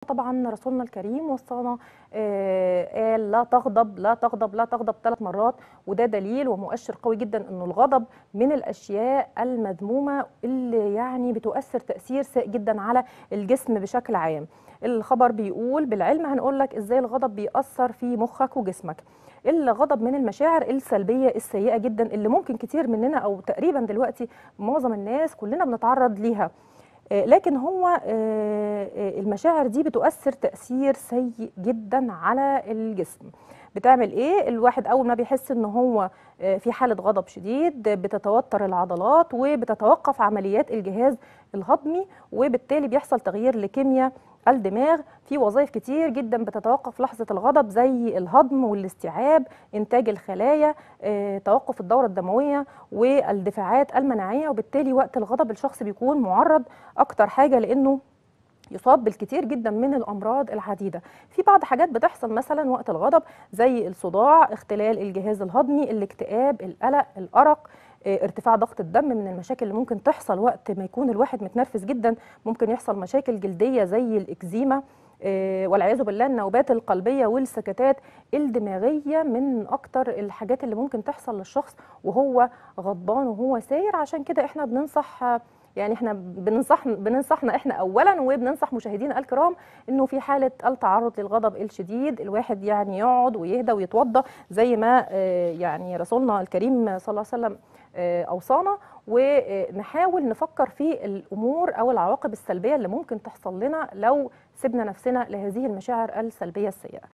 طبعا رسولنا الكريم وصانا آه، قال لا تغضب لا تغضب لا تغضب ثلاث مرات وده دليل ومؤشر قوي جدا انه الغضب من الاشياء المذمومه اللي يعني بتؤثر تاثير سيء جدا على الجسم بشكل عام الخبر بيقول بالعلم هنقول لك ازاي الغضب بيأثر في مخك وجسمك الغضب من المشاعر السلبيه السيئه جدا اللي ممكن كتير مننا او تقريبا دلوقتي معظم الناس كلنا بنتعرض ليها آه، لكن هو آه، آه، المشاعر دي بتؤثر تأثير سيء جدا على الجسم بتعمل ايه الواحد اول ما بيحس ان هو في حالة غضب شديد بتتوتر العضلات وبتتوقف عمليات الجهاز الهضمي وبالتالي بيحصل تغيير لكيمياء الدماغ في وظائف كتير جدا بتتوقف لحظة الغضب زي الهضم والاستيعاب إنتاج الخلايا آه، توقف الدورة الدموية والدفاعات المناعية وبالتالي وقت الغضب الشخص بيكون معرض أكتر حاجة لأنه يصاب بالكثير جدا من الامراض العديده في بعض حاجات بتحصل مثلا وقت الغضب زي الصداع اختلال الجهاز الهضمي الاكتئاب القلق الارق آه، ارتفاع ضغط الدم من المشاكل اللي ممكن تحصل وقت ما يكون الواحد متنرفز جدا ممكن يحصل مشاكل جلديه زي الاكزيما آه، والعياذ بالله النوبات القلبيه والسكتات الدماغيه من اكتر الحاجات اللي ممكن تحصل للشخص وهو غضبان وهو ساير عشان كده احنا بننصح يعني احنا بننصح بننصحنا احنا اولا وبننصح مشاهدينا الكرام انه في حاله التعرض للغضب الشديد الواحد يعني يقعد ويهدى ويتوضا زي ما آه، يعني رسولنا الكريم صلى الله عليه وسلم آه، اوصانا ونحاول نفكر في الامور او العواقب السلبيه اللي ممكن تحصل لنا لو سيبنا نفسنا لهذه المشاعر السلبيه السيئه